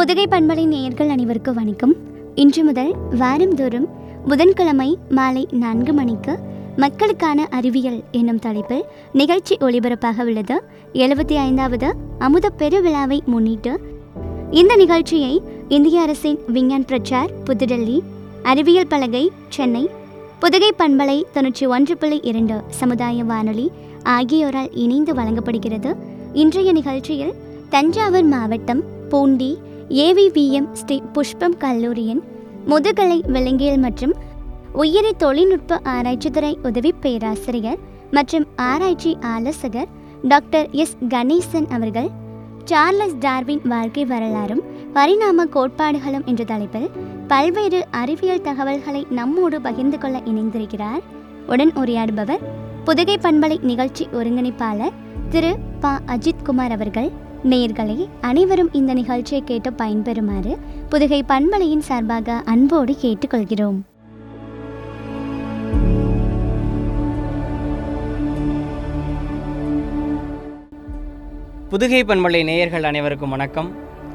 புதுகை பண்பலை நேயர்கள் அனைவருக்கும் வணக்கம் இன்று முதல் வாரந்தோறும் புதன்கிழமை மாலை நான்கு மணிக்கு மக்களுக்கான அறிவியல் என்னும் தலைப்பில் நிகழ்ச்சி ஒளிபரப்பாக உள்ளது எழுபத்தி ஐந்தாவது அமுத பெருவிழாவை முன்னிட்டு இந்த நிகழ்ச்சியை இந்திய அரசின் விஞ்ஞான் பிரச்சார் புதுடெல்லி அறிவியல் பலகை சென்னை புதுகை பண்பலை தொன்னூற்றி ஒன்று புள்ளி இரண்டு சமுதாய வானொலி ஆகியோரால் இணைந்து வழங்கப்படுகிறது இன்றைய நிகழ்ச்சியில் தஞ்சாவூர் மாவட்டம் பூண்டி ஏவிவிஎம் ஸ்ரீ புஷ்பம் கல்லூரியின் முதுகலை விலங்கியல் மற்றும் உயிரி தொழில்நுட்ப ஆராய்ச்சித்துறை உதவி பேராசிரியர் மற்றும் ஆராய்ச்சி ஆலோசகர் டாக்டர் எஸ் கணேசன் அவர்கள் சார்லஸ் டார்வின் வாழ்க்கை வரலாறும் பரிணாம கோட்பாடுகளும் என்ற தலைப்பில் பல்வேறு அறிவியல் தகவல்களை நம்மோடு பகிர்ந்து கொள்ள இணைந்திருக்கிறார் உடன் உரையாடுபவர் புதுகை பண்பலை நிகழ்ச்சி ஒருங்கிணைப்பாளர் திரு ப அஜித்குமார் அவர்கள் நேயர்களே அனைவரும் இந்த நிகழ்ச்சியை கேட்டு பயன்பெறுமாறு புதுகை பண்பலையின் சார்பாக அன்போடு கேட்டுக்கொள்கிறோம் புதுகை பண்பலை நேயர்கள் அனைவருக்கும் வணக்கம்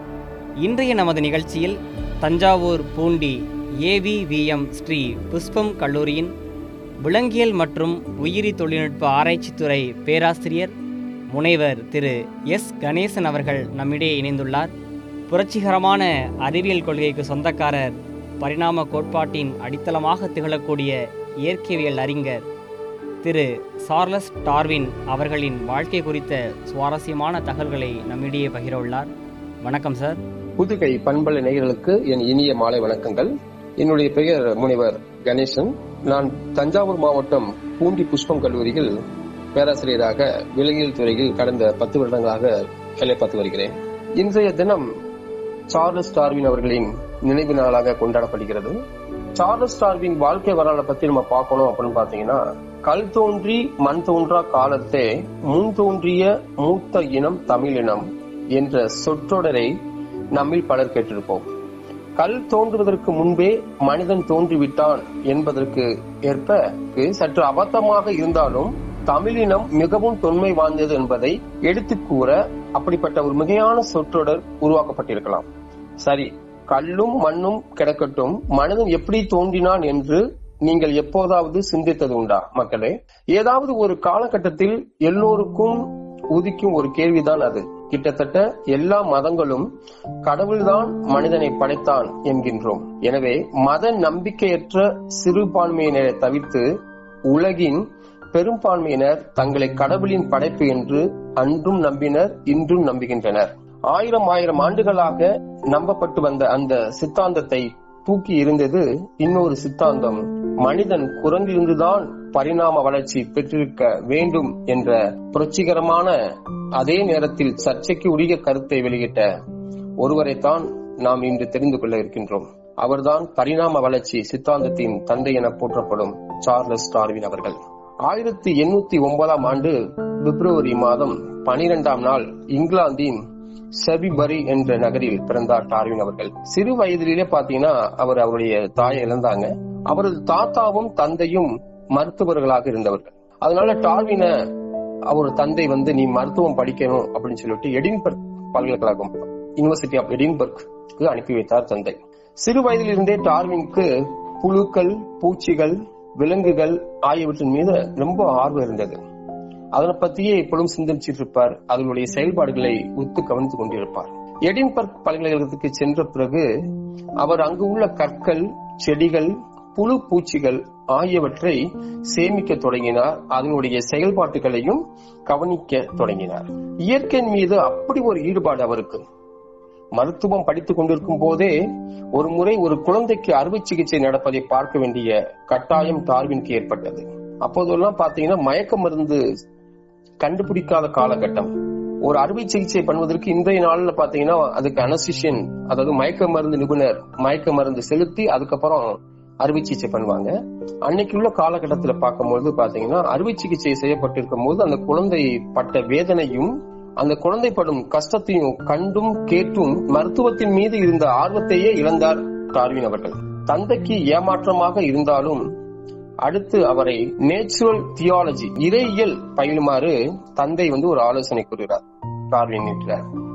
இன்றைய நமது நிகழ்ச்சியில் தஞ்சாவூர் பூண்டி ஏவிவிஎம் ஸ்ரீ புஷ்பம் கல்லூரியின் விலங்கியல் மற்றும் உயிரி தொழில்நுட்ப ஆராய்ச்சித்துறை பேராசிரியர் முனைவர் திரு எஸ் கணேசன் அவர்கள் நம்மிடையே இணைந்துள்ளார் புரட்சிகரமான அறிவியல் கொள்கைக்கு சொந்தக்காரர் பரிணாம கோட்பாட்டின் அடித்தளமாக திகழக்கூடிய இயற்கைவியல் அறிஞர் திரு சார்லஸ் டார்வின் அவர்களின் வாழ்க்கை குறித்த சுவாரஸ்யமான தகவல்களை நம்மிடையே பகிர உள்ளார் வணக்கம் சார் புதுகை பண்பலை நேயர்களுக்கு என் இனிய மாலை வணக்கங்கள் என்னுடைய பெயர் முனைவர் கணேசன் நான் தஞ்சாவூர் மாவட்டம் பூண்டி புஷ்பம் கல்லூரியில் பேராசிரியராக விலங்கியல் துறையில் கடந்த பத்து வருடங்களாக வேலை பார்த்து வருகிறேன் இன்றைய தினம் சார்லஸ் டார்வின் அவர்களின் நினைவு நாளாக கொண்டாடப்படுகிறது சார்லஸ் டார்வின் வாழ்க்கை வரலாறு பத்தி நம்ம பார்க்கணும் அப்படின்னு பாத்தீங்கன்னா கல் தோன்றி மண் தோன்றா காலத்தே முன் தோன்றிய மூத்த இனம் தமிழினம் என்ற சொற்றொடரை நம்மில் பலர் கேட்டிருப்போம் கல் தோன்றுவதற்கு முன்பே மனிதன் தோன்றிவிட்டான் என்பதற்கு ஏற்ப சற்று அபத்தமாக இருந்தாலும் தமிழினம் மிகவும் தொன்மை வாய்ந்தது என்பதை எடுத்துக் கூற அப்படிப்பட்ட ஒரு மிகையான சொற்றொடர் உருவாக்கப்பட்டிருக்கலாம் சரி கல்லும் மண்ணும் கிடக்கட்டும் மனிதன் எப்படி தோன்றினான் என்று நீங்கள் எப்போதாவது சிந்தித்தது உண்டா மக்களே ஏதாவது ஒரு காலகட்டத்தில் எல்லோருக்கும் உதிக்கும் ஒரு கேள்விதான் அது கிட்டத்தட்ட எல்லா மதங்களும் கடவுள்தான் மனிதனை படைத்தான் என்கின்றோம் எனவே மத நம்பிக்கையற்ற சிறுபான்மையினரை தவிர்த்து உலகின் பெரும்பான்மையினர் தங்களை கடவுளின் படைப்பு என்று அன்றும் நம்பினர் இன்றும் நம்புகின்றனர் ஆயிரம் ஆயிரம் ஆண்டுகளாக நம்பப்பட்டு வந்த அந்த சித்தாந்தத்தை தூக்கி இருந்தது இன்னொரு சித்தாந்தம் மனிதன் குரங்கிலிருந்துதான் பரிணாம வளர்ச்சி பெற்றிருக்க வேண்டும் என்ற புரட்சிகரமான அதே நேரத்தில் சர்ச்சைக்கு உரிய கருத்தை வெளியிட்ட ஒருவரைத்தான் நாம் இன்று தெரிந்து கொள்ள இருக்கின்றோம் அவர்தான் பரிணாம வளர்ச்சி சித்தாந்தத்தின் தந்தை என போற்றப்படும் சார்லஸ் டார்வின் அவர்கள் ஆயிரத்தி எண்ணூத்தி ஒன்பதாம் ஆண்டு பிப்ரவரி மாதம் பனிரெண்டாம் நாள் இங்கிலாந்தின் செபிபரி என்ற நகரில் பிறந்தார் டார்வின் அவர்கள் சிறு வயதிலேயே பாத்தீங்கன்னா அவர் அவருடைய தாயை இழந்தாங்க அவரது தாத்தாவும் தந்தையும் மருத்துவர்களாக இருந்தவர்கள் அதனால டார்வின அவர் தந்தை வந்து நீ மருத்துவம் படிக்கணும் அப்படின்னு சொல்லிட்டு எடின்பர்க் பல்கலைக்கழகம் யூனிவர்சிட்டி ஆஃப் எடின்பர்க் அனுப்பி வைத்தார் தந்தை சிறு வயதிலிருந்தே டார்வினுக்கு புழுக்கள் பூச்சிகள் விலங்குகள் ஆகியவற்றின் மீது ரொம்ப ஆர்வம் இருந்தது அதனை பத்தியே எப்பொழுதும் சிந்திச்சிட்டு இருப்பார் அதனுடைய செயல்பாடுகளை உத்து கவனித்துக் கொண்டிருப்பார் எடின்பர்க் பல்கலைக்கழகத்துக்கு சென்ற பிறகு அவர் அங்கு உள்ள கற்கள் செடிகள் புழு பூச்சிகள் ஆகியவற்றை சேமிக்க தொடங்கினார் அதனுடைய செயல்பாட்டுகளையும் கவனிக்க தொடங்கினார் இயற்கையின் மீது அப்படி ஒரு ஈடுபாடு அவருக்கு மருத்துவம் படித்துக் கொண்டிருக்கும் போதே ஒரு முறை ஒரு குழந்தைக்கு அறுவை சிகிச்சை நடப்பதை பார்க்க வேண்டிய கட்டாயம் டார்வினுக்கு ஏற்பட்டது அப்போதெல்லாம் பாத்தீங்கன்னா மயக்க மருந்து கண்டுபிடிக்காத காலகட்டம் ஒரு அறுவை சிகிச்சை பண்ணுவதற்கு இன்றைய நாள்ல பாத்தீங்கன்னா அதுக்கு அனசிஷியன் அதாவது மயக்க மருந்து நிபுணர் மயக்க மருந்து செலுத்தி அதுக்கப்புறம் அறுவை சிகிச்சை பண்ணுவாங்க அன்னைக்கு உள்ள காலகட்டத்துல பார்க்கும்போது பாத்தீங்கன்னா அறுவை சிகிச்சை செய்யப்பட்டிருக்கும் போது அந்த குழந்தை பட்ட வேதனையும் அந்த குழந்தை படும் கஷ்டத்தையும் கண்டும் கேட்டும் மருத்துவத்தின் மீது இருந்த ஆர்வத்தையே இழந்தார் டார்வின் அவர்கள் தந்தைக்கு ஏமாற்றமாக இருந்தாலும் அடுத்து அவரை நேச்சுரல் தியாலஜி இறையியல் பயிலுமாறு தந்தை வந்து ஒரு ஆலோசனை கூறுகிறார் டார்வின் இருக்கிறார்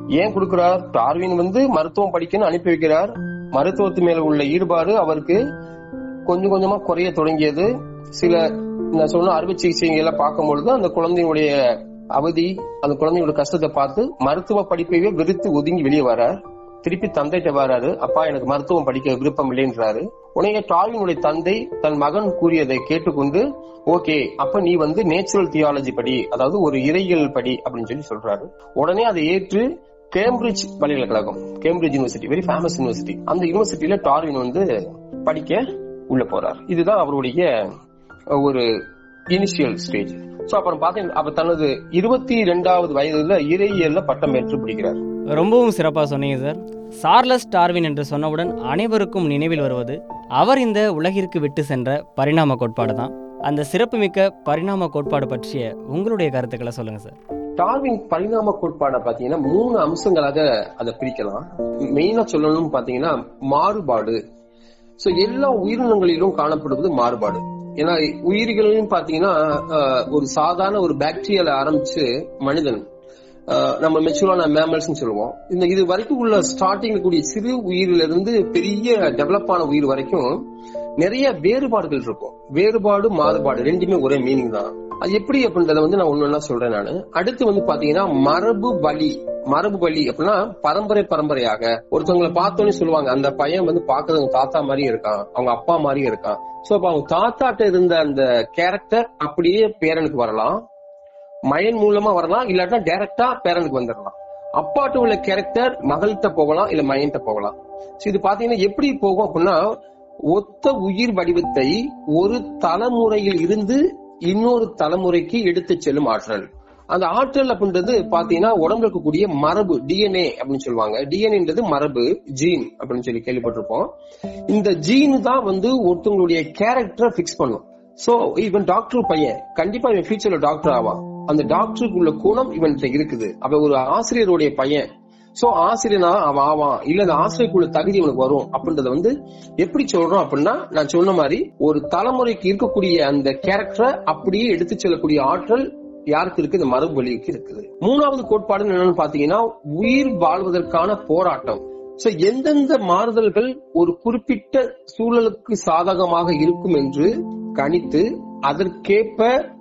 ஏன் கொடுக்கிறார் டார்வின் வந்து மருத்துவம் படிக்கணும்னு அனுப்பி வைக்கிறார் மருத்துவத்து மேல உள்ள ஈடுபாடு அவருக்கு கொஞ்சம் கொஞ்சமா குறைய தொடங்கியது சில நான் சொன்ன அறுவை சிகிச்சைகளை பார்க்கும் பொழுது அந்த குழந்தையுடைய அவதி அந்த குழந்தையோட கஷ்டத்தை பார்த்து மருத்துவ படிப்பையே வெறுத்து ஒதுங்கி வெளியே வரார் திருப்பி தந்தைகிட்ட வராரு அப்பா எனக்கு மருத்துவம் படிக்க விருப்பம் இல்லைன்றாரு உடனே டார்வினுடைய தந்தை தன் மகன் கூறியதை கேட்டுக்கொண்டு ஓகே அப்ப நீ வந்து நேச்சுரல் தியாலஜி படி அதாவது ஒரு இறையியல் படி அப்படின்னு சொல்லி சொல்றாரு உடனே அதை ஏற்று கேம்பிரிட்ஜ் பல்கலைக்கழகம் Cambridge university very famous university அந்த யூனிவர்சிட்டியில டார்வின் வந்து படிக்க உள்ள போறார் இதுதான் அவருடைய ஒரு இனிஷியல் ஸ்டேஜ் சோ அப்புறம் பாத்தீங்கன்னா அப்ப தனது இருபத்தி ரெண்டாவது வயதுல இறையியல்ல பட்டம் பெற்று பிடிக்கிறார் ரொம்பவும் சிறப்பாக சொன்னீங்க சார் சார்லஸ் டார்வின் என்று சொன்னவுடன் அனைவருக்கும் நினைவில் வருவது அவர் இந்த உலகிற்கு விட்டு சென்ற பரிணாம கோட்பாடு தான் அந்த சிறப்புமிக்க பரிணாம கோட்பாடு பற்றிய உங்களுடைய கருத்துக்களை சொல்லுங்க சார் டார்வின் பரிணாம கோட்பாடை பாத்தீங்கன்னா மூணு அம்சங்களாக அதை பிரிக்கலாம் மெயினா சொல்லணும்னு பாத்தீங்கன்னா மாறுபாடு சோ எல்லா உயிரினங்களிலும் காணப்படுவது மாறுபாடு ஏன்னா உயிர்களையும் பாத்தீங்கன்னா ஆஹ், ஒரு சாதாரண ஒரு பாக்டீரியால ஆரம்பிச்சு மனிதன் ஆஹ், நம்ம மெச்சூரான மேமல்ஸ் சொல்லுவோம் இந்த இது வரைக்கும் உள்ள ஸ்டார்டிங்ல கூடிய சிறு உயிரில இருந்து பெரிய டெவலப் ஆன உயிர் வரைக்கும் நிறைய வேறுபாடுகள் இருக்கும் வேறுபாடு மாறுபாடு ரெண்டுமே ஒரே மீனிங் தான் அது எப்படி அப்படின்றத வந்து நான் ஒண்ணு ஒண்ணா சொல்றேன் நானு அடுத்து வந்து பாத்தீங்கன்னா மரபு பலி மரபு பலி அப்படின்னா பரம்பரை பரம்பரையாக ஒருத்தவங்களை பார்த்தோன்னே சொல்லுவாங்க அந்த பையன் வந்து பாக்குறது அவங்க தாத்தா மாதிரி இருக்கான் அவங்க அப்பா மாதிரி இருக்கான் சோ அப்ப அவங்க தாத்தாட்ட இருந்த அந்த கேரக்டர் அப்படியே பேரனுக்கு வரலாம் மயன் மூலமா வரலாம் இல்லாட்டா டைரக்டா பேரனுக்கு வந்துடலாம் அப்பாட்ட உள்ள கேரக்டர் மகள்கிட்ட போகலாம் இல்ல மயன்கிட்ட போகலாம் So இது பாத்தீங்கன்னா எப்படி போகும் அப்படின்னா ஒத்த உயிர் வடிவத்தை ஒரு தலைமுறையில் இருந்து இன்னொரு தலைமுறைக்கு எடுத்து செல்லும் ஆற்றல் அந்த ஆற்றல் அப்படின்றது பாத்தீங்கன்னா உடம்புல இருக்கக்கூடிய மரபு டிஎன்ஏ அப்படின்னு சொல்லுவாங்க டிஎன்ஏன்றது மரபு ஜீன் அப்படின்னு சொல்லி கேள்விப்பட்டிருப்போம் இந்த ஜீன் தான் வந்து ஒருத்தவங்களுடைய கேரக்டரை பிக்ஸ் பண்ணும் சோ இவன் டாக்டர் பையன் கண்டிப்பா இவன் ஃபியூச்சர்ல டாக்டர் ஆவான் அந்த டாக்டருக்கு உள்ள குணம் இவன்கிட்ட இருக்குது அவன் ஒரு ஆசிரியருடைய பையன் சோ ஆசிரியனா அவன் ஆவான் இல்ல அந்த ஆசிரியருக்குள்ள தகுதி இவனுக்கு வரும் அப்படின்றத வந்து எப்படி சொல்றோம் அப்படின்னா நான் சொன்ன மாதிரி ஒரு தலைமுறைக்கு இருக்கக்கூடிய அந்த கேரக்டரை அப்படியே எடுத்து செல்லக்கூடிய ஆற்றல் யாருக்கு இருக்கு இந்த மரபு வழிக்கு இருக்குது மூணாவது கோட்பாடு என்னன்னு பாத்தீங்கன்னா உயிர் வாழ்வதற்கான போராட்டம் சோ எந்தெந்த மாறுதல்கள் ஒரு குறிப்பிட்ட சூழலுக்கு சாதகமாக இருக்கும் என்று கணித்து அதற்கேற்ப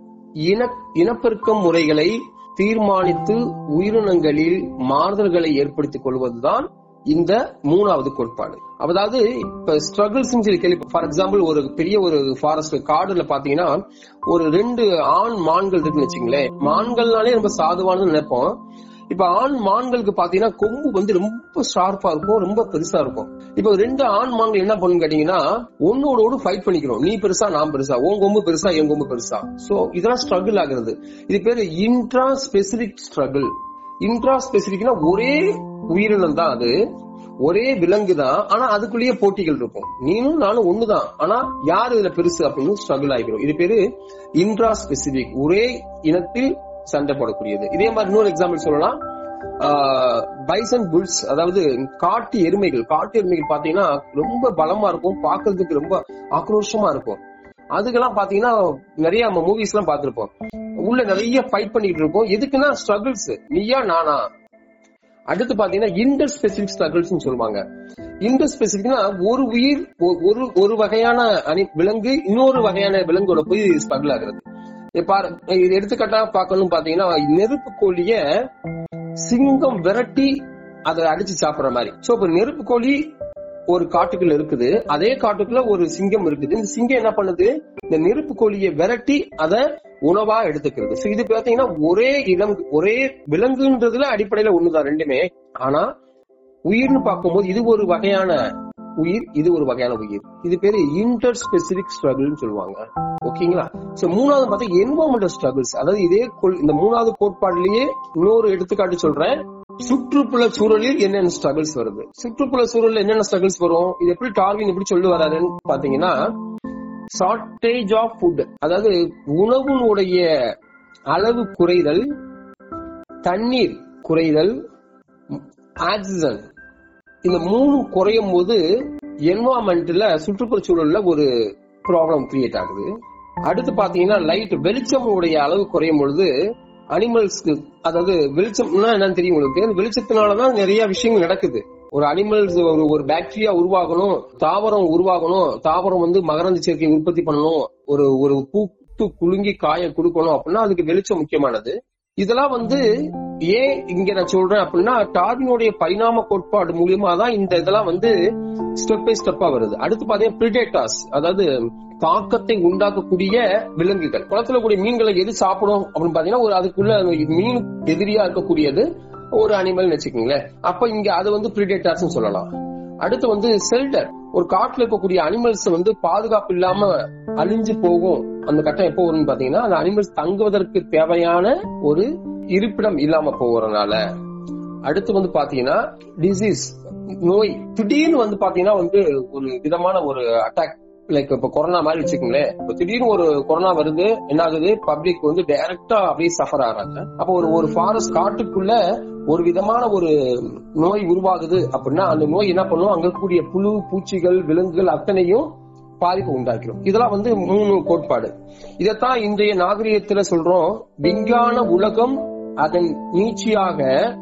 இன இனப்பெருக்கம் முறைகளை தீர்மானித்து உயிரினங்களில் மாறுதல்களை ஏற்படுத்திக் கொள்வதுதான் இந்த மூணாவது கோட்பாடு அதாவது இப்ப ஸ்ட்ரகிள்ஸ் சொல்லி கேள்வி ஃபார் எக்ஸாம்பிள் ஒரு பெரிய ஒரு ஃபாரஸ்ட் காடுல பாத்தீங்கன்னா ஒரு ரெண்டு ஆண் மான்கள் இருக்குன்னு வச்சுங்களேன் மான்கள்னாலே ரொம்ப சாதுவானது நினைப்போம் இப்ப ஆண் மான்களுக்கு பாத்தீங்கன்னா கொம்பு வந்து ரொம்ப ஷார்ப்பா இருக்கும் ரொம்ப பெருசா இருக்கும் இப்ப ரெண்டு ஆண் மான்கள் என்ன பண்ணுன்னு கேட்டீங்கன்னா ஒன்னோட ஒன்று ஃபைட் பண்ணிக்கிறோம் நீ பெருசா நான் பெருசா உன் கொம்பு பெருசா என் கொம்பு பெருசா சோ இதெல்லாம் ஸ்ட்ரகிள் ஆகுறது இது பேரு இன்ட்ரா ஸ்பெசிபிக் ஸ்ட்ரகிள் இன்ட்ரா ஸ்பெசிபிக்னா ஒரே உயிரினம் தான் அது ஒரே விலங்கு தான் ஆனா அதுக்குள்ளேயே போட்டிகள் இருக்கும் நீனும் நானும் ஒண்ணுதான் ஆனா யார் இதுல பெருசு அப்படின்னு ஸ்ட்ரகிள் ஆகிரும் இது பேரு இன்ட்ரா ஸ்பெசிபிக் ஒரே இனத்தில் சண்டை போடக்கூடியது இதே மாதிரி இன்னொரு எக்ஸாம்பிள் சொல்லலாம் பைசன் புல்ஸ் அதாவது காட்டு எருமைகள் காட்டு எருமைகள் பாத்தீங்கன்னா ரொம்ப பலமா இருக்கும் பார்க்கிறதுக்கு ரொம்ப ஆக்ரோஷமா இருக்கும் அதுக்கெல்லாம் பாத்தீங்கன்னா நிறைய நம்ம மூவிஸ் எல்லாம் பார்த்திருப்போம் உள்ள நிறைய ஃபைட் பண்ணிட்டு இருக்கோம் எதுக்குன்னா ஸ்ட்ரகிள்ஸ் நீயா நானா அடுத்து பாத்தீங்கன்னா இன்டர் ஸ்பெசிபிக் ஸ்ட்ரகிள்ஸ் சொல்லுவாங்க இன்டர் ஸ்பெசிபிக்னா ஒரு உயிர் ஒ- ஒரு ஒரு வகையான அணி விலங்கு இன்னொரு வகையான விலங்கோட போய் ஸ்ட்ரகிள் ஆகுறது இப்ப பாரு இது எடுத்துக்காட்டா பார்க்கணும் பாத்தீங்கன்னா நெருப்பு கோழிய சிங்கம் விரட்டி அதை அடிச்சு சாப்பிடுற மாதிரி சோ இப்ப நெருப்பு கோழி ஒரு காட்டுக்குள்ள இருக்குது அதே காட்டுக்குள்ள ஒரு சிங்கம் இருக்குது இந்த சிங்கம் என்ன பண்ணுது இந்த நெருப்பு கோழியை விரட்டி அதை உணவா எடுத்துக்கிறது So இது பாத்தீங்கன்னா ஒரே இளம் ஒரே விலங்குன்றதுல அடிப்படையில ஒண்ணுதான் ரெண்டுமே ஆனா உயிர்னு பார்க்கும்போது இது ஒரு வகையான உயிர் இது ஒரு வகையான உயிர் இது பேரு இன்டர் ஸ்பெசிபிக் ஸ்ட்ரகிள்னு சொல்லுவாங்க ஓகேங்களா சோ மூணாவது பார்த்தா என்வாமெண்டல் ஸ்ட்ரகிள்ஸ் அதாவது இதே கொள்- இந்த மூணாவது கோட்பாடுலயே இன்னொரு எடுத்துக்காட்டு சொல்றேன் சுற்றுப்புற சூழலில் என்னென்ன ஸ்ட்ரகிள்ஸ் வருது சுற்றுப்புற சூழல்ல என்னென்ன ஸ்ட்ரகிள்ஸ் வரும் இது எப்படி டார்வின் எப்படி சொல்லி வராருன்னு பாத்தீங்கன்னா ஷார்டேஜ் ஆஃப் ஃபுட் அதாவது உணவுனுடைய அளவு குறைதல் தண்ணீர் குறைதல் ஆக்சிஜன் இந்த மூணு குறையும் போது என்வாமெண்ட்ல சுற்றுப்புற சூழல்ல ஒரு ப்ராப்ளம் கிரியேட் ஆகுது அடுத்து பாத்தீங்கன்னா லைட் வெளிச்சம் உடைய அளவு குறையும் பொழுது அனிமல்ஸ்க்கு அதாவது வெளிச்சம்னா என்னன்னு தெரியும் உங்களுக்கு அந்த வெளிச்சத்தினாலதான் நிறைய விஷயங்கள் நடக்குது ஒரு அனிமல்ஸ் ஒரு ஒரு பாக்டீரியா உருவாகணும் தாவரம் உருவாகணும் தாவரம் வந்து மகரந்த சேர்க்கை உற்பத்தி பண்ணணும் ஒரு ஒரு பூத்து குலுங்கி காய கொடுக்கணும் அப்படின்னா அதுக்கு வெளிச்சம் முக்கியமானது இதெல்லாம் வந்து ஏன் இங்க நான் சொல்றேன் அப்படின்னா டார்வினுடைய பரிணாம கோட்பாடு மூலியமா தான் இந்த இதெல்லாம் வந்து ஸ்டெப் பை ஸ்டெப்பா வருது அடுத்து பாத்தீங்கன்னா பிரிடேட்டாஸ் அதாவது தாக்கத்தை உண்டாக்கக்கூடிய விலங்குகள் குளத்துல கூடிய மீன்களை எது சாப்பிடும் அப்படின்னு பாத்தீங்கன்னா ஒரு அதுக்குள்ள மீன் எதிரியா இருக்கக்கூடியது ஒரு அனிமல் வச்சுக்கோங்களேன் அப்ப இங்க அது வந்து பிரிடேட்டர்ஸ் சொல்லலாம் அடுத்து வந்து செல்டர் ஒரு காட்டுல இருக்கக்கூடிய அனிமல்ஸ் வந்து பாதுகாப்பு இல்லாம அழிஞ்சு போகும் அந்த கட்டம் எப்போ வரும்னு பாத்தீங்கன்னா அந்த அனிமல்ஸ் தங்குவதற்கு தேவையான ஒரு இருப்பிடம் இல்லாம போறதுனால அடுத்து வந்து பாத்தீங்கன்னா டிசீஸ் நோய் திடீர்னு வந்து பாத்தீங்கன்னா வந்து ஒரு விதமான ஒரு அட்டாக் லைக் இப்ப கொரோனா மாதிரி வச்சுக்கோங்களேன் இப்ப திடீர்னு ஒரு கொரோனா வருது என்ன ஆகுது பப்ளிக் வந்து டைரக்டா அப்படியே சஃபர் ஆறாங்க அப்ப ஒரு ஒரு ஃபாரஸ்ட் காட்டுக்குள்ள ஒரு விதமான ஒரு நோய் உருவாகுது அப்படின்னா அந்த நோய் என்ன பண்ணும் அங்க இருக்கக்கூடிய புழு பூச்சிகள் விலங்குகள் அத்தனையும் பாதிப்பு உண்டாக்கிடும் இதெல்லாம் வந்து மூணு கோட்பாடு இதைத்தான் இன்றைய நாகரிகத்துல சொல்றோம் விஞ்ஞான உலகம் அதன் நீட்சியாக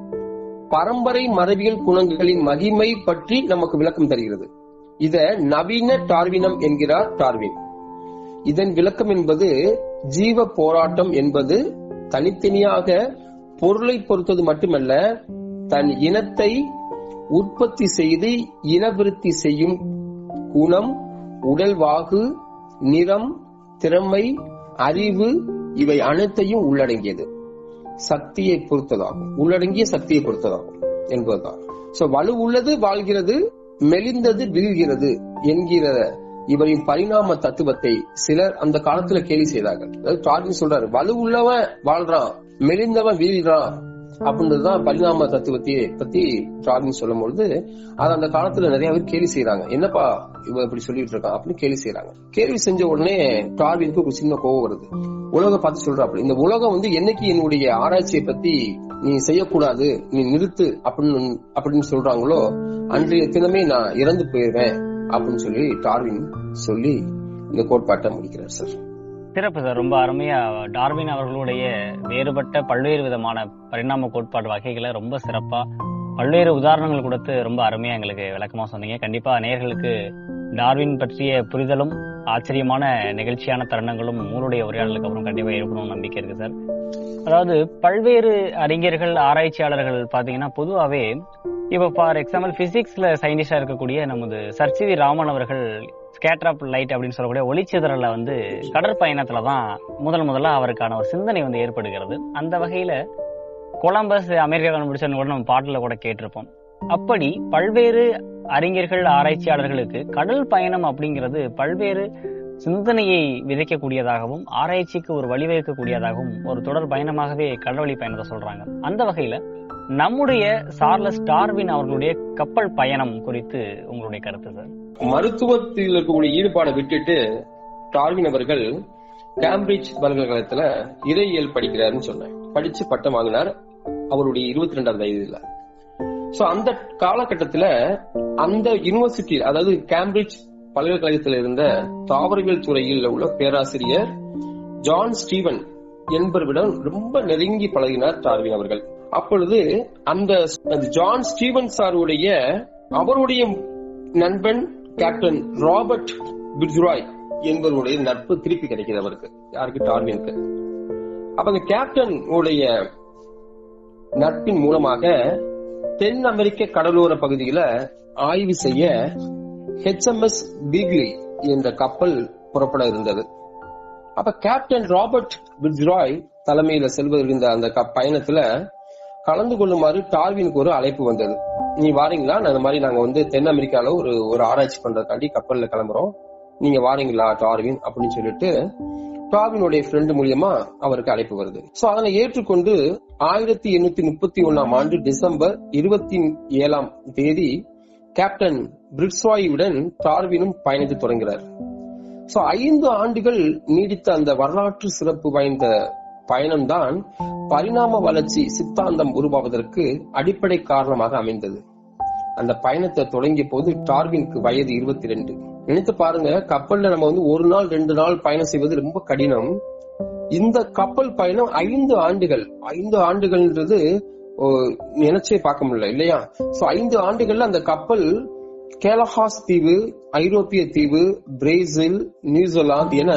பரம்பரை மரபியல் குணங்களின் மகிமை பற்றி நமக்கு விளக்கம் தருகிறது இத நவீன டார்வினம் என்கிறார் டார்வின் இதன் விளக்கம் என்பது ஜீவ போராட்டம் என்பது தனித்தனியாக பொருளை பொறுத்தது மட்டுமல்ல தன் இனத்தை உற்பத்தி செய்து இனவிருத்தி செய்யும் குணம் உடல்வாகு நிறம் திறமை அறிவு இவை அனைத்தையும் உள்ளடங்கியது சக்தியை பொறுத்ததாகும் உள்ளடங்கிய சக்தியை பொறுத்ததாகும் என்பதுதான் சோ வலு உள்ளது வாழ்கிறது மெலிந்தது வீழ்கிறது என்கிற இவரின் பரிணாம தத்துவத்தை சிலர் அந்த காலத்துல கேலி செய்தார்கள் அதாவது டார்வின் சொல்றாரு வலு உள்ளவன் வாழ்றான் மெலிந்தவன் வீழ்றான் அப்படின்றதுதான் பரிணாம தத்துவத்தை பத்தி டார்வின் சொல்லும் பொழுது அது அந்த காலத்துல நிறைய பேர் கேலி செய்யறாங்க என்னப்பா இவன் இப்படி சொல்லிட்டு இருக்கான் அப்படின்னு கேலி செய்யறாங்க கேள்வி செஞ்ச உடனே டார்வினுக்கு ஒரு சின்ன கோவம் வருது உலகம் பார்த்து சொல்றாப்புல இந்த உலகம் வந்து என்னைக்கு என்னுடைய ஆராய்ச்சியை பத்தி நீ செய்யக்கூடாது நீ நிறுத்து அப்படின்னு அப்படின்னு சொல்றாங்களோ அன்றைய தினமே நான் இறந்து போயிருவேன் அப்படின்னு சொல்லி டார்வின் சொல்லி இந்த கோட்பாட்டை முடிக்கிறார் சார் சிறப்பு சார் ரொம்ப அருமையா டார்வின் அவர்களுடைய வேறுபட்ட பல்வேறு விதமான பரிணாம கோட்பாடு வகைகளை ரொம்ப சிறப்பா பல்வேறு உதாரணங்கள் கொடுத்து ரொம்ப அருமையா எங்களுக்கு விளக்கமா சொன்னீங்க கண்டிப்பா நேயர்களுக்கு டார்வின் பற்றிய புரிதலும் ஆச்சரியமான நிகழ்ச்சியான தருணங்களும் உங்களுடைய உரையாடலுக்கு அப்புறம் கண்டிப்பா இருக்கணும்னு நம்பிக்கை இருக்கு சார் அதாவது பல்வேறு அறிஞர்கள் ஆராய்ச்சியாளர்கள் பாத்தீங்கன்னா பொதுவாவே இப்போ ஃபார் எக்ஸாம்பிள் பிசிக்ஸ்ல சயின்டிஸ்டா இருக்கக்கூடிய நமது சர்ச்சிவி ராமன் அவர்கள் ஸ்கேட்டர் ஆப் லைட் அப்படின்னு சொல்லக்கூடிய ஒளிச்சிதறல வந்து கடற்பயணத்துல தான் முதல் முதல்ல அவருக்கான ஒரு சிந்தனை வந்து ஏற்படுகிறது அந்த வகையில கொலம்பஸ் அமெரிக்கா கண்டுபிடிச்ச கூட நம்ம பாட்டுல கூட கேட்டிருப்போம் அப்படி பல்வேறு அறிஞர்கள் ஆராய்ச்சியாளர்களுக்கு கடல் பயணம் அப்படிங்கிறது பல்வேறு சிந்தனையை விதைக்கக்கூடியதாகவும் ஆராய்ச்சிக்கு ஒரு வழிவகுக்கக்கூடியதாகவும் ஒரு தொடர் பயணமாகவே கடல்வழி பயணத்தை சொல்றாங்க அந்த வகையில நம்முடைய சார்லஸ் டார்வின் அவர்களுடைய கப்பல் பயணம் குறித்து உங்களுடைய கருத்து சார் மருத்துவத்தில் இருக்கக்கூடிய ஈடுபாடை விட்டுட்டு டார்வின் அவர்கள் கேம்பிரிட்ஜ் பல்கலைக்கழகத்துல இறையியல் படிக்கிறாருன்னு சொன்னேன் படிச்சு பட்டம் வாங்கினார் அவருடைய இருபத்தி ரெண்டாவது வயதுல சோ அந்த காலகட்டத்துல அந்த யூனிவர்சிட்டி அதாவது கேம்பிரிட்ஜ் பல்கலைக்கழகத்தில் இருந்த தாவரவியல் துறையில் உள்ள பேராசிரியர் ஜான் ஸ்டீவன் என்பவரிடம் ரொம்ப நெருங்கி பழகினார் டார்வின் அவர்கள் அப்பொழுது அந்த அந்த ஜான் ஸ்டீவன் சாருடைய அவருடைய நண்பன் கேப்டன் ராபர்ட் பிர்ஜுராய் என்பவருடைய நட்பு திருப்பி கிடைக்குது அவருக்கு யாருக்கு டார்வினுக்கு அப்ப அந்த கேப்டன் உடைய நட்பின் மூலமாக தென் அமெரிக்க கடலோர பகுதியில ஆய்வு செய்ய ஹெச்எம்எஸ் பீக்லி என்ற கப்பல் புறப்பட இருந்தது அப்ப கேப்டன் ராபர்ட் பிட்ஜ்ராய் தலைமையில செல்வதற்கு இந்த அந்த க- பயணத்துல கலந்து கொள்ளுமாறு டார்வினுக்கு ஒரு அழைப்பு வந்தது நீ வாரீங்களா நான் இந்த மாதிரி நாங்க வந்து தென் அமெரிக்கால ஒரு ஒரு ஆராய்ச்சி பண்றதுக்காண்டி கப்பல்ல கிளம்புறோம் நீங்க வாரீங்களா டார்வின் அப்படின்னு சொல்லிட்டு டார்வினுடைய ஃப்ரெண்டு மூலியமா அவருக்கு அழைப்பு வருது சோ அதனை ஏற்றுக்கொண்டு ஆயிரத்தி எண்ணூத்தி முப்பத்தி ஒண்ணாம் ஆண்டு டிசம்பர் இருபத்தி ஏழாம் தேதி கேப்டன் பிரிட்ஸ்ராயுடன் டார்வினும் பயணித்து தொடங்குகிறார் சோ ஐந்து ஆண்டுகள் நீடித்த அந்த வரலாற்று சிறப்பு வாய்ந்த பயணம்தான் பரிணாம வளர்ச்சி சித்தாந்தம் உருவாவதற்கு அடிப்படை காரணமாக அமைந்தது அந்த பயணத்தை தொடங்கிய போது டார்வினுக்கு வயது இருபத்தி ரெண்டு நினைத்து பாருங்க கப்பல்ல நம்ம வந்து ஒரு நாள் ரெண்டு நாள் பயணம் செய்வது ரொம்ப கடினம் இந்த கப்பல் பயணம் ஐந்து ஆண்டுகள் ஐந்து ஆண்டுகள்ன்றது ஓ, நினைச்சே பார்க்க முடியல இல்லையா சோ ஐந்து ஆண்டுகள்ல அந்த கப்பல் கேலஹாஸ் தீவு ஐரோப்பிய தீவு பிரேசில் நியூசிலாந்து என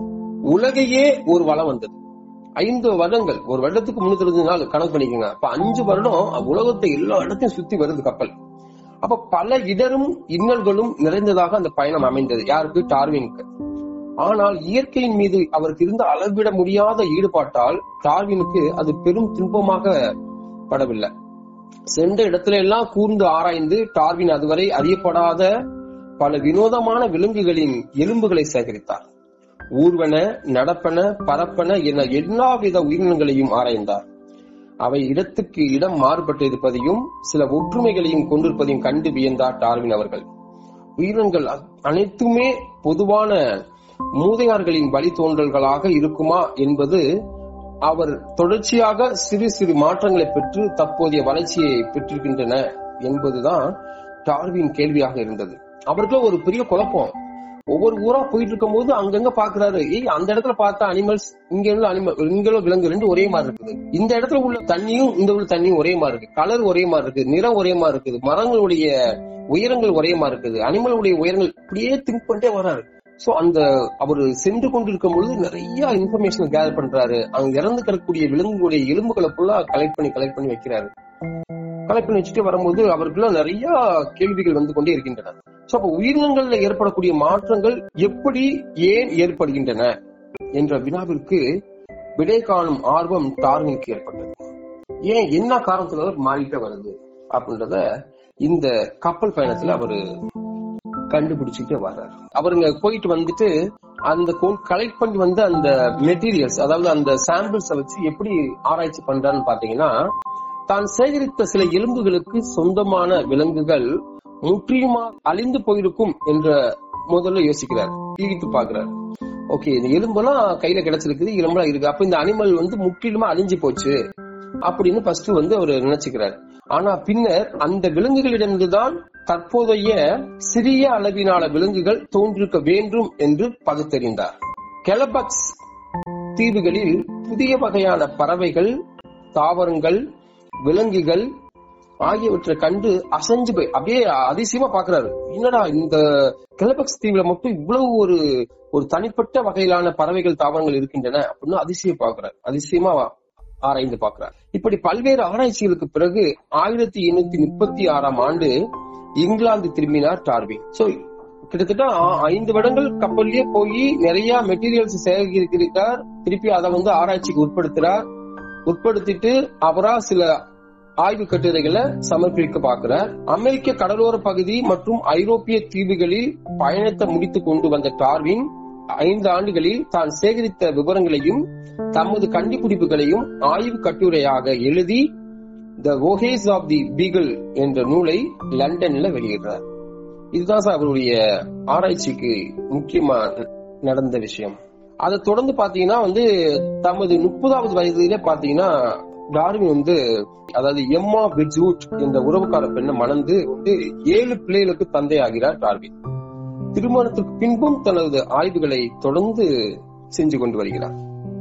உலகையே ஒரு வளம் வந்தது ஐந்து வருடங்கள் ஒரு வருடத்துக்கு முன்னூத்தி இருபது நாள் கணக்கு பண்ணிக்கோங்க அப்ப அஞ்சு வருடம் உலகத்தை எல்லா இடத்தையும் சுத்தி வருது கப்பல் அப்ப பல இடரும் இன்னல்களும் நிறைந்ததாக அந்த பயணம் அமைந்தது யாருக்கு டார்வினுக்கு ஆனால் இயற்கையின் மீது அவருக்கு இருந்த அளவிட முடியாத ஈடுபாட்டால் டார்வினுக்கு அது பெரும் துன்பமாக படவில்லை சென்ற இடத்துல எல்லாம் கூர்ந்து ஆராய்ந்து டார்வின் அதுவரை அறியப்படாத பல வினோதமான விலங்குகளின் எலும்புகளை சேகரித்தார் ஊர்வன நடப்பன பரப்பன என எல்லாவித உயிரினங்களையும் ஆராய்ந்தார் அவை இடத்துக்கு இடம் மாறுபட்டு இருப்பதையும் சில ஒற்றுமைகளையும் கொண்டிருப்பதையும் கண்டு வியந்தார் டார்வின் அவர்கள் உயிரினங்கள் அ- அனைத்துமே பொதுவான மூதையார்களின் வழித்தோன்றல்களாக இருக்குமா என்பது அவர் தொடர்ச்சியாக சிறு சிறு மாற்றங்களை பெற்று தற்போதைய வளர்ச்சியை பெற்றிருக்கின்றன என்பதுதான் டார்வின் கேள்வியாக இருந்தது அவருக்கு ஒரு பெரிய குழப்பம் ஒவ்வொரு ஊரா போயிட்டு இருக்கும் போது அங்கங்க பாக்குறாரு ஏய் அந்த இடத்துல பார்த்தா அனிமல்ஸ் இங்க உள்ள அனிமல் இங்க உள்ள விலங்கு ரெண்டு ஒரே மாதிரி இருக்குது இந்த இடத்துல உள்ள தண்ணியும் இந்த உள்ள தண்ணியும் ஒரே மாதிரி இருக்கு கலர் ஒரே மாதிரி இருக்கு நிறம் ஒரே மாதிரி இருக்குது மரங்களுடைய உயரங்கள் ஒரே மாதிரி இருக்குது அனிமலுடைய உயரங்கள் இப்படியே திங்க் பண்ணிட்டே வர்றாரு சோ அந்த அவர் சென்று கொண்டிருக்கும் பொழுது நிறைய இன்ஃபர்மேஷன் கேதர் பண்றாரு அங்க இறந்து கிடக்கக்கூடிய விலங்குகளுடைய எலும்புகளை ஃபுல்லா கலெக்ட் பண்ணி கலெக்ட் பண்ணி வைக்கிறாரு கலெக்ட் பண்ணி வச்சுட்டு வரும்போது அவருக்குள்ள நிறைய கேள்விகள் வந்து கொண்டே இருக்கின்றன சோ அப்ப உயிரினங்கள்ல ஏற்படக்கூடிய மாற்றங்கள் எப்படி ஏன் ஏற்படுகின்றன என்ற வினாவிற்கு விடை காணும் ஆர்வம் டார்வினுக்கு ஏற்பட்டது ஏன் என்ன காரணத்துல மாறிட்டே வருது அப்படின்றத இந்த கப்பல் பயணத்துல அவரு கண்டுபிடிச்சுட்டே வர்றாரு அவருங்க போயிட்டு வந்துட்டு அந்த கலெக்ட் பண்ணி வந்த அந்த மெட்டீரியல்ஸ் அதாவது அந்த சாம்பிள்ஸ வச்சு எப்படி ஆராய்ச்சி பண்றான்னு பாத்தீங்கன்னா தான் சேகரித்த சில எலும்புகளுக்கு சொந்தமான விலங்குகள் முற்றிலுமா அழிந்து போயிருக்கும் என்ற முதல்ல யோசிக்கிறார் யூகித்து பாக்குறார் ஓகே இந்த எலும்பெல்லாம் கையில கிடைச்சிருக்குது எலும்பெல்லாம் இருக்கு அப்ப இந்த அனிமல் வந்து முற்றிலுமா அழிஞ்சு போச்சு அப்படின்னு ஃபர்ஸ்ட் வந்து அவர் நினைச்சுக்கிறார் ஆனா பின்னர் அந்த விலங்குகளிடமிருந்துதான் தற்போதைய சிறிய அளவிலான விலங்குகள் தோன்றிருக்க வேண்டும் என்று பகுத்தறிந்தார் கெலபக்ஸ் தீவுகளில் புதிய வகையான பறவைகள் தாவரங்கள் விலங்குகள் ஆகியவற்றை கண்டு அசைஞ்சு போய் அப்படியே அதிசயமா பாக்குறாரு என்னடா இந்த கெலபக்ஸ் தீவுல மட்டும் இவ்வளவு ஒரு ஒரு தனிப்பட்ட வகையிலான பறவைகள் தாவரங்கள் இருக்கின்றன அப்படின்னு அதிசயம் பாக்குறாரு அதிசயமா ஆராய்ந்து பார்க்கிறார் இப்படி பல்வேறு ஆராய்ச்சிகளுக்கு பிறகு ஆயிரத்தி எண்ணூத்தி முப்பத்தி ஆறாம் ஆண்டு இங்கிலாந்து திரும்பினார் டார்வின் சோ கிட்டத்தட்ட ஆ- ஐந்து வருடங்கள் கப்பல்லயே போய் நிறைய மெட்டீரியல்ஸ் சேகரிக்கிறார் திருப்பி அதை வந்து ஆராய்ச்சிக்கு உட்படுத்துறார் உட்படுத்திட்டு அவரா சில ஆய்வு கட்டுரைகளை சமர்ப்பிக்க பார்க்கிறார் அமெரிக்க கடலோர பகுதி மற்றும் ஐரோப்பிய தீவுகளில் பயணத்தை முடித்துக் கொண்டு வந்த டார்வின் ஐந்து ஆண்டுகளில் தான் சேகரித்த விவரங்களையும் தமது கண்டுபிடிப்புகளையும் ஆய்வு கட்டுரையாக எழுதி த வோஹேஸ் ஆஃப் தி பீகிள் என்ற நூலை லண்டன்ல வெளியிடுறார் இதுதான் சார் அவருடைய ஆராய்ச்சிக்கு முக்கியமா நடந்த விஷயம் அதை தொடர்ந்து பாத்தீங்கன்னா வந்து தமது முப்பதாவது வயதிலே பாத்தீங்கன்னா டார்வின் வந்து அதாவது எம்மா பிட்ஜூட் என்ற உறவுக்கார பெண்ணை மணந்து வந்து ஏழு பிள்ளைகளுக்கு தந்தையாகிறார் டார்வின் திருமணத்துக்கு பின்பும் தனது ஆய்வுகளை தொடர்ந்து செஞ்சு கொண்டு வருகிறார்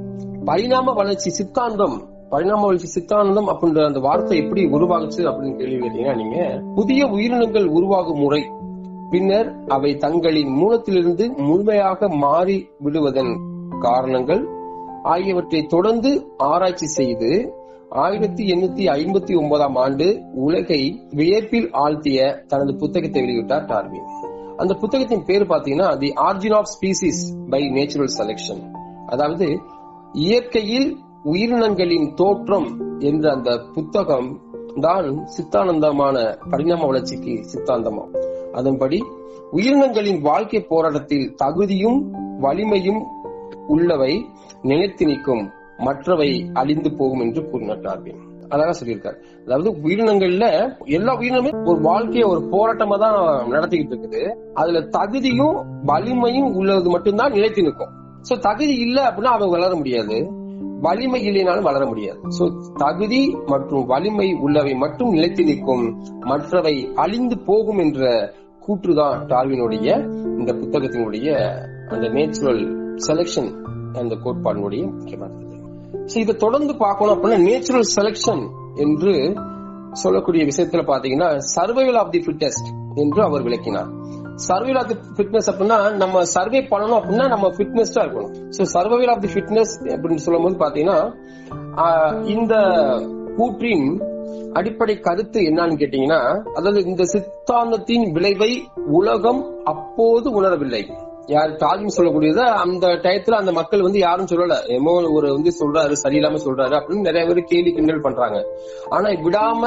பரிணாம வளர்ச்சி சித்தாந்தம் பரிணாம வளர்ச்சி சித்தாந்தம் அப்படின்ற அந்த வார்த்தை எப்படி உருவாகுச்சு அப்படின்னு கேள்வி கேட்டீங்கன்னா நீங்க புதிய உயிரினங்கள் உருவாகும் முறை பின்னர் அவை தங்களின் மூலத்திலிருந்து முழுமையாக மாறி விடுவதன் காரணங்கள் ஆகியவற்றை தொடர்ந்து ஆராய்ச்சி செய்து ஆயிரத்தி எண்ணூத்தி ஐம்பத்தி ஒன்பதாம் ஆண்டு உலகை வியப்பில் ஆழ்த்திய தனது புத்தகத்தை வெளியிட்டார் டார்வின் அந்த புத்தகத்தின் பேர் பாத்தீங்கன்னா the origin of species by natural selection அதாவது இயற்கையில் உயிரினங்களின் தோற்றம் என்ற அந்த புத்தகம் தான் சித்தானந்தமான பரிணாம வளர்ச்சிக்கு சித்தாந்தமாகும் அதன்படி உயிரினங்களின் வாழ்க்கை போராட்டத்தில் தகுதியும் வலிமையும் உள்ளவை நிலைத்து நிற்கும் மற்றவை அழிந்து போகும் என்று கூறினார் டார்வின் அழகா சொல்லியிருக்காரு அதாவது உயிரினங்கள்ல எல்லா உயிரினமே ஒரு வாழ்க்கைய ஒரு போராட்டமா தான் நடத்திக்கிட்டு இருக்குது அதுல தகுதியும் வலிமையும் உள்ளது மட்டும்தான் நிலைத்து நிற்கும் சோ தகுதி இல்ல அப்படின்னா அவன் வளர முடியாது வலிமை இல்லைனாலும் வளர முடியாது சோ தகுதி மற்றும் வலிமை உள்ளவை மட்டும் நிலைத்து நிற்கும் மற்றவை அழிந்து போகும் என்ற கூற்றுதான் டார்வினுடைய இந்த புத்தகத்தினுடைய அந்த நேச்சுரல் செலெக்ஷன் அந்த கோட்பாடினுடைய முக்கியமானது So, இதை தொடர்ந்து பார்க்கணும் அப்படின்னா நேச்சுரல் செலக்ஷன் என்று சொல்லக்கூடிய விஷயத்துல பாத்தீங்கன்னா சர்வைவல் ஆஃப் தி ஃபிட்டஸ்ட் என்று அவர் விளக்கினார் சர்வைவல் ஆஃப் தி ஃபிட்னஸ் அப்படின்னா நம்ம சர்வே பண்ணணும் அப்படின்னா நம்ம ஃபிட்னஸ்டா இருக்கணும் so survival of the fitness அப்படின்னு சொல்லும்போது பாத்தீங்கன்னா ஆஹ், இந்த கூற்றின் அடிப்படை கருத்து என்னன்னு கேட்டீங்கன்னா அதாவது இந்த சித்தாந்தத்தின் விளைவை உலகம் அப்போது உணரவில்லை யார் டால்வின் சொல்லக்கூடியது அந்த டயத்துல அந்த மக்கள் வந்து யாரும் சொல்லல எமோ ஒரு வந்து சொல்றாரு சரியில்லாம சொல்றாரு அப்படின்னு நிறைய பேர் கேள்வி கிண்டல் பண்றாங்க ஆனா விடாம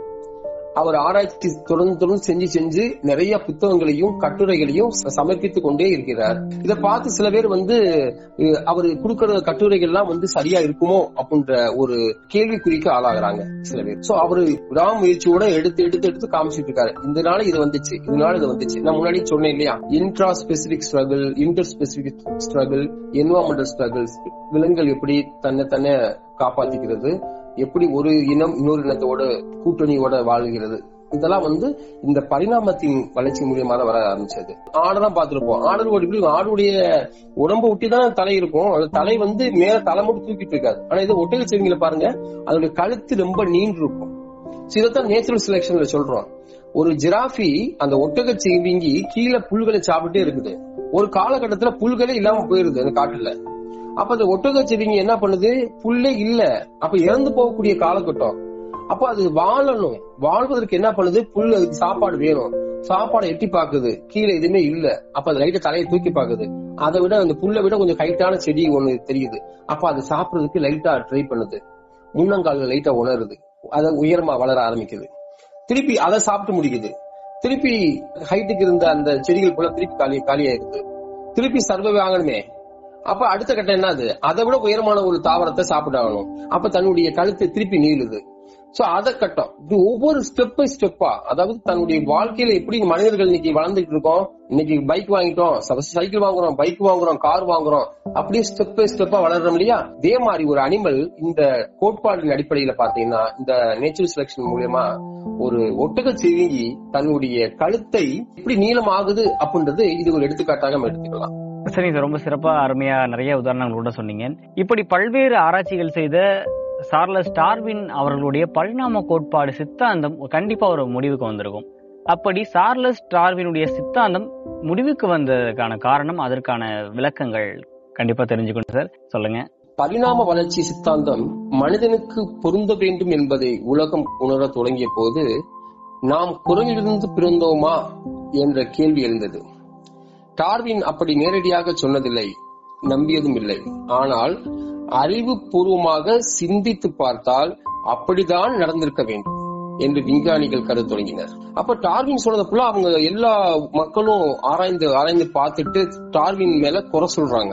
அவர் ஆராய்ச்சி தொடர்ந்து தொடர்ந்து செஞ்சு செஞ்சு நிறைய புத்தகங்களையும் கட்டுரைகளையும் ச- சமர்ப்பித்துக் கொண்டே இருக்கிறார் இதை பார்த்து சில பேர் வந்து அஹ், அவர் கொடுக்கிற கட்டுரைகள் எல்லாம் வந்து சரியா இருக்குமோ அப்படின்ற ஒரு கேள்விக்குறிக்கு ஆளாகிறாங்க சில பேர் சோ அவரு விடாமுயற்சியோட எடுத்து எடுத்து எடுத்து காமிச்சிட்டு இருக்காரு இதனால இது வந்துச்சு இதனால இது வந்துச்சு நான் முன்னாடி சொன்னேன் இல்லையா intra specific struggle inter specific struggle environmental struggles விலங்குகள் எப்படி தன்னை தன்னை காப்பாத்திக்கிறது எப்படி ஒரு இனம் இன்னொரு இனத்தோட கூட்டணியோட வாழ்கிறது இதெல்லாம் வந்து இந்த பரிணாமத்தின் வளர்ச்சி மூலியமா தான் வர ஆரம்பிச்சது ஆடெல்லாம் பார்த்திருப்போம் ஆடு ஒரு எப்படி இருக்கும்? ஆடுடைய உடம்ப ஒட்டி தான் தலை இருக்கும் அந்த தலை வந்து மேல தலை மட்டும் தூக்கிட்டு இருக்காது ஆனா இது ஒட்டக செவிங்களை பாருங்க அதோட கழுத்து ரொம்ப நீண்டு இருக்கும் So இதைத்தான் நேச்சுரல் செலெக்ஷன்ல சொல்றோம் ஒரு ஜிராஃபி அந்த ஒட்டக செவிங்கி கீழே புல்களை சாப்பிட்டே இருக்குது ஒரு காலகட்டத்துல புல்களே இல்லாம போயிருது அந்த காட்டுல அப்ப அந்த ஒட்டக செவிங்க என்ன பண்ணுது புல்லே இல்ல அப்ப இறந்து போகக்கூடிய காலகட்டம் அப்ப அது வாழணும் வாழ்வதற்கு என்ன பண்ணுது புல் அதுக்கு சாப்பாடு வேணும் சாப்பாடை எட்டி பாக்குது கீழே எதுவுமே இல்ல அப்ப அது லைட்டா தலையை தூக்கி பாக்குது அதை விட அந்த புல்லை விட கொஞ்சம் ஹைட்டான செடி ஒண்ணு தெரியுது அப்ப அது சாப்பிடுறதுக்கு லைட்டா ட்ரை பண்ணுது முன்னங்கால்கள் லைட்டா உணருது அதை உயரமா வளர ஆரம்பிக்குது திருப்பி அதை சாப்பிட்டு முடிக்குது திருப்பி ஹைட்டுக்கு இருந்த அந்த செடிகள் போல திருப்பி காலி காலியாயிருது திருப்பி சர்வை ஆகணுமே அப்ப அடுத்த கட்டம் என்னது அதை விட உயரமான ஒரு தாவரத்தை சாப்பிட்டாகணும் அப்ப தன்னுடைய கழுத்தை திருப்பி நீளுது சோ அத கட்டம் இது ஒவ்வொரு ஸ்டெப் பை ஸ்டெப்பா அதாவது தன்னுடைய வாழ்க்கையில எப்படி மனிதர்கள் இன்னைக்கு வளர்ந்துட்டு இருக்கோம் இன்னைக்கு பைக் வாங்கிட்டோம் சைக்கிள் வாங்குறோம் பைக் வாங்குறோம் கார் வாங்குறோம் அப்படியே ஸ்டெப் பை ஸ்டெப்பா வளர்றோம் இல்லையா அதே மாதிரி ஒரு அனிமல் இந்த கோட்பாட்டின் அடிப்படையில பாத்தீங்கன்னா இந்த நேச்சுரல் செலக்ஷன் மூலியமா ஒரு ஒட்டக சிவிங்கி தன்னுடைய கழுத்தை எப்படி நீளம் ஆகுது அப்படின்றது இது ஒரு எடுத்துக்காட்டாக நம்ம எடுத்துக்கலாம் சரி இது ரொம்ப சிறப்பா அருமையா நிறைய உதாரணங்கள் கூட சொன்னீங்க இப்படி பல்வேறு ஆராய்ச்சிகள் செய்த சார்லஸ் டார்வின் அவர்களுடைய பரிணாம கோட்பாடு சித்தாந்தம் கண்டிப்பா ஒரு முடிவுக்கு வந்திருக்கும் அப்படி சார்லஸ் டார்வினுடைய சித்தாந்தம் முடிவுக்கு வந்ததுக்கான காரணம் அதற்கான விளக்கங்கள் கண்டிப்பா தெரிஞ்சுக்கணும் சார் சொல்லுங்க பரிணாம வளர்ச்சி சித்தாந்தம் மனிதனுக்கு பொருந்த வேண்டும் என்பதை உலகம் உணரத் தொடங்கிய போது நாம் குரலிலிருந்து பிறந்தோமா என்ற கேள்வி எழுந்தது டார்வின் அப்படி நேரடியாக சொன்னதில்லை நம்பியதும் இல்லை ஆனால் அறிவு பூர்வமாக சிந்தித்து பார்த்தால் அப்படிதான் நடந்திருக்க வேண்டும் என்று விஞ்ஞானிகள் கருத தொடங்கினர் அப்ப டார்வின் சொன்னதை ஃபுல்லா அவங்க எல்லா மக்களும் ஆராய்ந்து ஆராய்ந்து பார்த்துட்டு டார்வின் மேல குறை சொல்றாங்க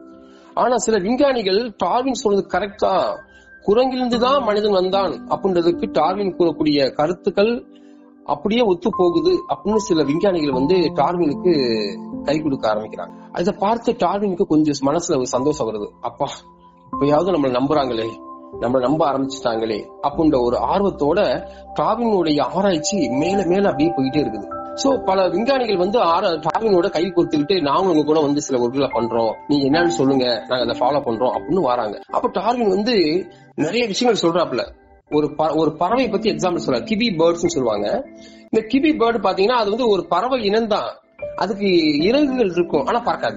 ஆனா சில விஞ்ஞானிகள் டார்வின் சொன்னது கரெக்ட் தான் குரங்கிலிருந்து தான் மனிதன் வந்தான் அப்படின்றதுக்கு டார்வின் கூறக்கூடிய கருத்துக்கள் அப்படியே ஒத்து போகுது அப்படின்னு சில விஞ்ஞானிகள் வந்து டார்வினுக்கு கை கொடுக்க ஆரம்பிக்கிறாங்க அதை பார்த்து டார்வினுக்கு கொஞ்சம் மனசுல ஒரு சந்தோஷம் வருது அப்பா இப்பயாவது நம்மள நம்புறாங்களே நம்மள நம்ப ஆரம்பிச்சுட்டாங்களே அப்படின்ற ஒரு ஆர்வத்தோட டார்வினுடைய ஆராய்ச்சி மேல மேல அப்படியே போயிட்டே இருக்குது சோ பல விஞ்ஞானிகள் வந்து ஆர- டார்வினோட கை கொடுத்துக்கிட்டு நாங்களும் உங்க கூட வந்து சில ஒர்க்குகளை பண்றோம் நீங்க என்னன்னு சொல்லுங்க நாங்க அதை ஃபாலோ பண்றோம் அப்படின்னு வராங்க அப்ப டார்வின் வந்து நிறைய விஷயங்கள் சொல்றாப்ல ஒரு ப- ஒரு பறவை பத்தி எக்ஸாம்பிள் சொல்றாரு கிபி பேர்ட்ஸ் சொல்லுவாங்க இந்த கிபி பேர்டு பாத்தீங்கன்னா அது வந்து ஒரு பறவை இனம்தான் அதுக்கு இறகுகள் இருக்கும் ஆனா பறக்காது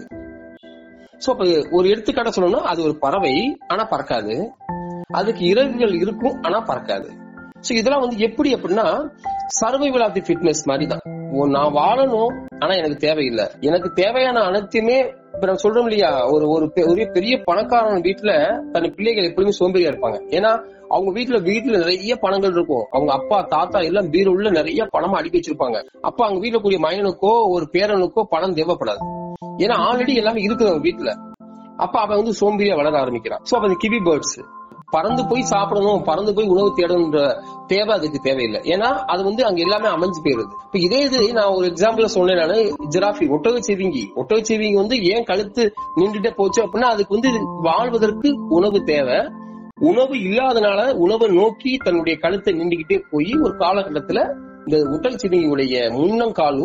சோ அப்ப ஒரு எடுத்துக்காட்ட சொல்லணும்னா அது ஒரு பறவை ஆனா பறக்காது அதுக்கு இறகுகள் இருக்கும் ஆனா பறக்காது சோ இதெல்லாம் வந்து எப்படி அப்படின்னா சர்வைவல் ஆஃப் தி ஃபிட்னஸ் மாதிரி தான் ஓ, நான் வாழணும் ஆனா எனக்கு தேவையில்லை எனக்கு தேவையான அனைத்துமே இப்ப நான் சொல்றோம் இல்லையா ஒரு ஒரு பெ- ஒரு பெரிய பணக்காரன் வீட்டுல தன் பிள்ளைகள் எப்பவுமே சோம்பேறியா இருப்பாங்க ஏன்னா அவங்க வீட்டுல வீட்டுல நிறைய பணங்கள் இருக்கும் அவங்க அப்பா தாத்தா எல்லாம் பீரோல நிறைய பணமா அடுக்கி வச்சிருப்பாங்க அப்ப அவங்க வீட்டுல கூடிய மகனுக்கோ ஒரு பேரனுக்கோ பணம் தேவைப்படாது ஏன்னா ஆல்ரெடி எல்லாமே இருக்குது அவங்க வீட்டுல அப்ப அவன் வந்து சோம்பேறியா வளர ஆரம்பிக்கிறான் சோ அப்ப அந்த கிவி பேர்ட்ஸ் பறந்து போய் சாப்பிடணும் பறந்து போய் உணவு தேடணுன்ற தேவை அதுக்கு தேவையில்லை ஏன்னா அது வந்து அங்க எல்லாமே அமைஞ்சு போயிருது இப்ப இதே இது நான் ஒரு எக்ஸாம்பிள் சொன்னேன் நானு ஜிராஃபி ஒட்டக செவிங்கி ஒட்டக செவிங்கி வந்து ஏன் கழுத்து நின்றுட்டே போச்சு அப்படின்னா அதுக்கு வந்து வாழ்வதற்கு உணவு தேவை உணவு இல்லாதனால உணவை நோக்கி தன்னுடைய கழுத்தை நின்றுகிட்டே போய் ஒரு காலகட்டத்துல இந்த ஒட்டக செவிங்கியுடைய முன்னங்காலும்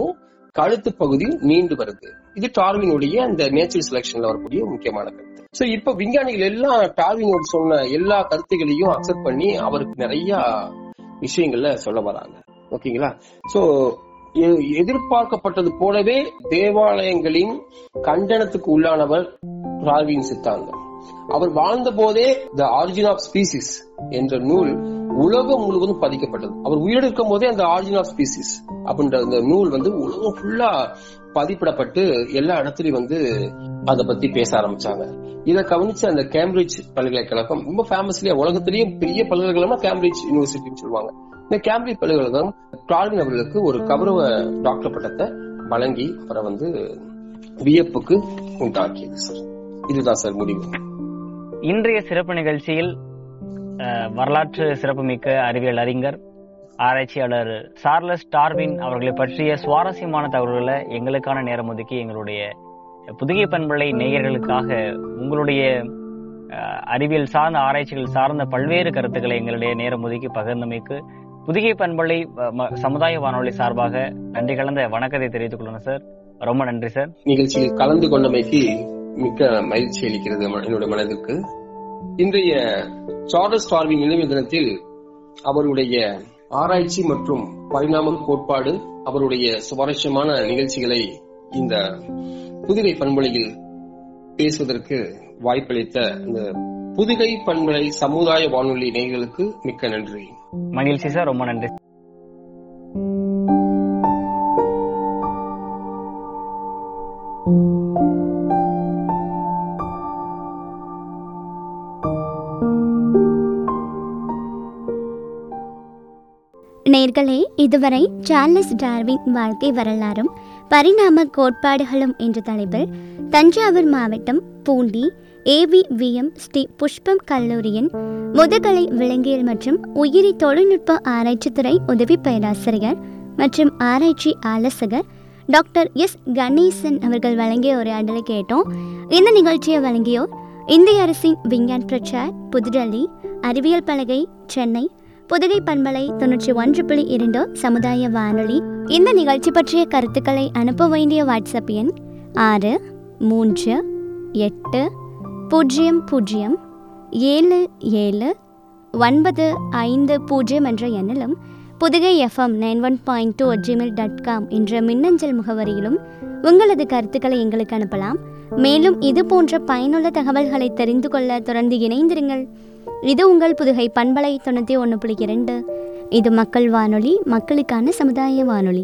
கழுத்து பகுதி நீண்டு வருது இது டார்வினுடைய அந்த நேச்சுரல் செலெக்ஷன்ல வரக்கூடிய முக்கியமான கருத்து சோ இப்ப விஞ்ஞானிகள் எல்லாம் டார்வினோட சொன்ன எல்லா கருத்துகளையும் அக்செப்ட் பண்ணி அவருக்கு நிறைய விஷயங்கள்ல சொல்ல வராங்க ஓகேங்களா சோ எ- எதிர்பார்க்கப்பட்டது போலவே தேவாலயங்களின் கண்டனத்துக்கு உள்ளானவர் டார்வின் சித்தாந்தம் அவர் வாழ்ந்த போதே த ஆரிஜின் ஆஃப் ஸ்பீசிஸ் என்ற நூல் உலகம் முழுவதும் பதிக்கப்பட்டது அவர் உயிரோடு இருக்கும் போதே அந்த ஆரிஜின் ஆஃப் ஸ்பீசிஸ் அப்படின்ற அந்த நூல் வந்து உலகம் ஃபுல்லா பதிப்பிடப்பட்டு எல்லா இடத்துலயும் வந்து அதை பத்தி பேச ஆரம்பிச்சாங்க இதை கவனிச்ச அந்த கேம்பிரிட்ஜ் பல்கலைக்கழகம் ரொம்ப ஃபேமஸ்லயே உலகத்திலேயும் பெரிய பல்கலைக்கழகமா கேம்பிரிட்ஜ் யூனிவர்சிட்டின்னு சொல்லுவாங்க இந்த கேம்பிரிட்ஜ் பல்கலைக்கழகம் டார்வின் அவர்களுக்கு ஒரு கௌரவ டாக்டர் பட்டத்தை வழங்கி அவரை வந்து வியப்புக்கு உண்டாக்கியது சார் இதுதான் சார் முடிவு இன்றைய சிறப்பு நிகழ்ச்சியில் அஹ், வரலாற்று சிறப்புமிக்க அறிவியல் அறிஞர் ஆராய்ச்சியாளர் சார்லஸ் டார்வின் அவர்களை பற்றிய சுவாரஸ்யமான தகவல்களை எங்களுக்கான நேரம் ஒதுக்கி எங்களுடைய புதிய பண்பலை நேயர்களுக்காக உங்களுடைய அஹ், அறிவியல் சார்ந்த ஆராய்ச்சிகள் சார்ந்த பல்வேறு கருத்துக்களை எங்களுடைய நேரம் ஒதுக்கி பகிர்ந்தமைக்கு புதிய பண்பலை அஹ், ம- சமுதாய வானொலி சார்பாக நன்றி கலந்த வணக்கத்தை தெரிவித்துக் கொள்ளணும் சார் ரொம்ப நன்றி சார் நிகழ்ச்சியில் கலந்து கொண்டமைக்கு மிக்க மகிழ்ச்சி அளிக்கிறது ம- என்னுடைய மனதிற்கு இன்றைய சார்லஸ் டார்வின் நினைவு தினத்தில் அவருடைய ஆராய்ச்சி மற்றும் பரிணாம கோட்பாடு அவருடைய சுவாரஸ்யமான நிகழ்ச்சிகளை இந்த புதுகை பண்பலையில் பேசுவதற்கு வாய்ப்பளித்த இந்த புதுகை பண்பலை சமுதாய வானொலி நேயர்களுக்கு மிக்க நன்றி மகிழ்ச்சி சார் ரொம்ப நன்றி நேர்களே இதுவரை சார்லஸ் டார்வின் வாழ்க்கை வரலாறும் பரிணாம கோட்பாடுகளும் என்ற தலைப்பில் தஞ்சாவூர் மாவட்டம் பூண்டி ஏவிவிஎம் ஸ்ரீ புஷ்பம் கல்லூரியின் முதுகலை விலங்கியல் மற்றும் உயிரி தொழில்நுட்ப ஆராய்ச்சித்துறை உதவி பேராசிரியர் மற்றும் ஆராய்ச்சி ஆலோசகர் டாக்டர் எஸ் கணேசன் அவர்கள் வழங்கிய உரையாடலை கேட்டோம் இந்த நிகழ்ச்சியை வழங்கியோர் இந்திய அரசின் விஞ்ஞான் பிரச்சார் புதுடெல்லி அறிவியல் பலகை சென்னை புதுகை பண்பலை தொன்னூற்றி ஒன்று புள்ளி இரண்டு சமுதாய வானொலி இந்த நிகழ்ச்சி பற்றிய கருத்துக்களை அனுப்ப வேண்டிய வாட்ஸ்அப் எண் ஆறு மூன்று எட்டு பூஜ்ஜியம் பூஜ்ஜியம் ஏழு ஏழு ஒன்பது ஐந்து பூஜ்ஜியம் என்ற எண்ணிலும் Pudugai FM nine one point two Gmail dot com என்ற மின்னஞ்சல் முகவரியிலும் உங்களது கருத்துக்களை எங்களுக்கு அனுப்பலாம் மேலும் இது போன்ற பயனுள்ள தகவல்களை தெரிந்து கொள்ள தொடர்ந்து இணைந்திருங்கள் இது உங்கள் புதுகை பண்பலை தொண்ணூற்றி ஒன்று புள்ளி இரண்டு இது மக்கள் வானொலி மக்களுக்கான சமுதாய வானொலி